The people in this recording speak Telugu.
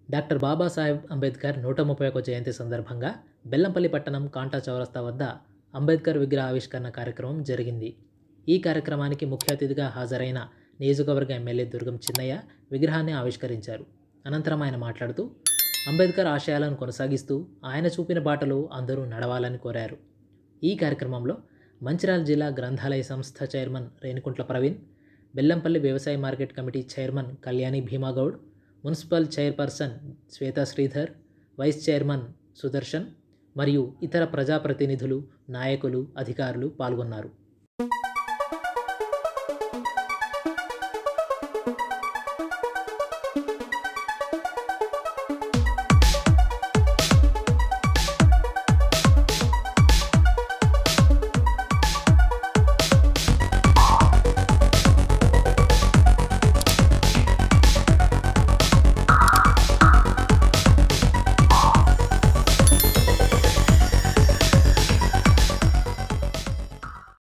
డాక్టర్ బాబాసాహెబ్ అంబేద్కర్ నూట ముప్పై ఒక జయంతి సందర్భంగా బెల్లంపల్లి పట్టణం కాంటా చౌరస్తా వద్ద అంబేద్కర్ విగ్రహ ఆవిష్కరణ కార్యక్రమం జరిగింది ఈ కార్యక్రమానికి ముఖ్య అతిథిగా హాజరైన నియోజకవర్గ ఎమ్మెల్యే దుర్గం చిన్నయ్య విగ్రహాన్ని ఆవిష్కరించారు అనంతరం ఆయన మాట్లాడుతూ అంబేద్కర్ ఆశయాలను కొనసాగిస్తూ ఆయన చూపిన బాటలో అందరూ నడవాలని కోరారు ఈ కార్యక్రమంలో మంచిర్యాల జిల్లా గ్రంథాలయ సంస్థ చైర్మన్ రేణుకుంట్ల ప్రవీణ్ బెల్లంపల్లి వ్యవసాయ market committee chairman Kalyani Bheemagoud municipal chairperson Swetha Sridhar vice chairman Sudarshan మరియు ఇతర ప్రజాప్రతినిధులు నాయకులు అధికారులు పాల్గొన్నారు